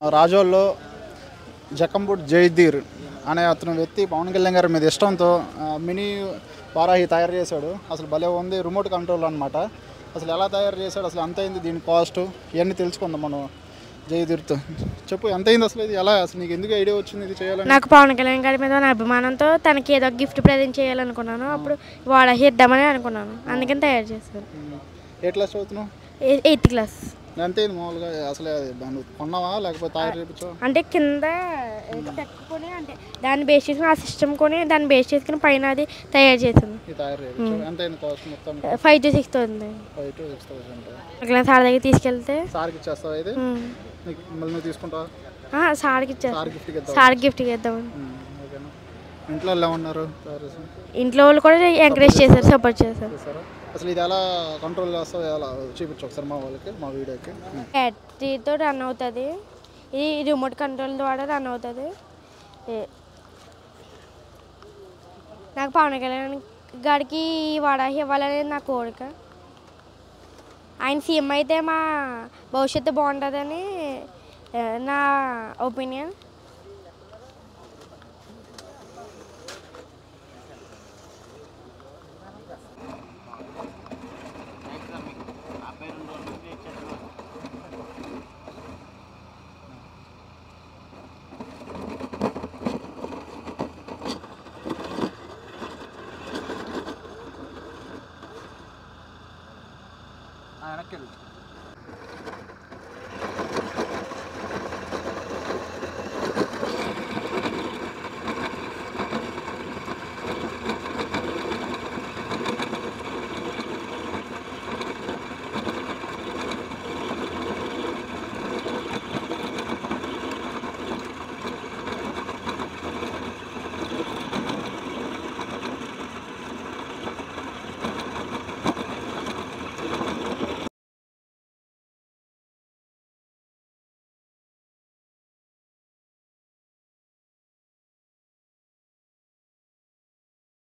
రాజోల్లో జకంబుడ్ జైదీర్ అనే అతను వ్యక్తి పవన్ కళ్యాణ్ గారి మీద ఇష్టంతో ఆ, మినీ వారాహి తయారు చేశాడు అసలు భలే ఉంది రిమోట్ కంట్రోల్ అనమాట అసలు ఎలా తయారు చేశాడు అసలు ఎంత అయింది దీని కాస్ట్ ఇవన్నీ తెలుసుకుందాం మనం జయదీర్తో చెప్పు ఎంత అయింది అసలు ఇది ఎలా అసలు నీకు ఎందుకు ఐడియా వచ్చింది ఇది చేయాలని నాకు పవన్ కళ్యాణ్ గారి మీద ఉన్న అభిమానంతో తనకి ఏదో గిఫ్ట్ ప్రజెంట్ చేయాలనుకున్నాను అప్పుడు వాడ ఇద్దామని అనుకున్నాను అందుకని తయారు చేశాను ఉమ్. ఏ క్లాస్ చదువుతున్నావు ఎయిత్ క్లాస్ ఎంత అయింది మామూలుగా అసలు అది నువ్వు కొన్నావా లేకపోతే తయారు చేయించావా అంటే కింద ఏదో పెట్టుకొని అంటే దాన్ని బేస్ చేసుకుని ఆ సిస్టమ్ కొని దాన్ని బేస్ చేసుకుని పైన అది తయారు చేశాను ఇది తయారు చేయించావు ఎంత అయింది కాస్ట్ మొత్తం ఫైవ్ టు సిక్స్ అవుతుంది ఫైవ్ టు సిక్స్ థౌసండ్ అట్లా సార్ దగ్గర తీసుకెళ్తే సార్కి ఇచ్చేస్తావా ఇది ఉమ్. నీకు మళ్ళీ నువ్వు తీసుకుంటావా ఆ, సార్కి ఇచ్చారు సార్ గిఫ్ట్కి ఇద్దాం సార్ గిఫ్ట్కి ఇద్దామని ఓకేనా ఇంట్లో ఎలా ఉన్నారు తయారు చేసి ఇంట్లో వాళ్ళు కూడా ఎంకరేజ్ చేశారు సపోర్ట్ చేశారు చేస్తారా అసలు ఇది ఎలా కంట్రోల్ చేస్తావు ఎలా చూపించు ఒకసారి మా వాళ్ళకి మా వీడియోకి ఉమ్. బ్యాటరీతో రన్ అవుతుంది ఇది రిమోట్ కంట్రోల్ ద్వారా రన్ అవుతుంది ఏ- నాకు పవన్ కళ్యాణ్ గారికి ఈ వాడాహి ఇవ్వాలనేది నా కోరిక ఆయన సీఎం అయితే మా భవిష్యత్తు బాగుంటుందని ఆ, నా ఒపీనియన్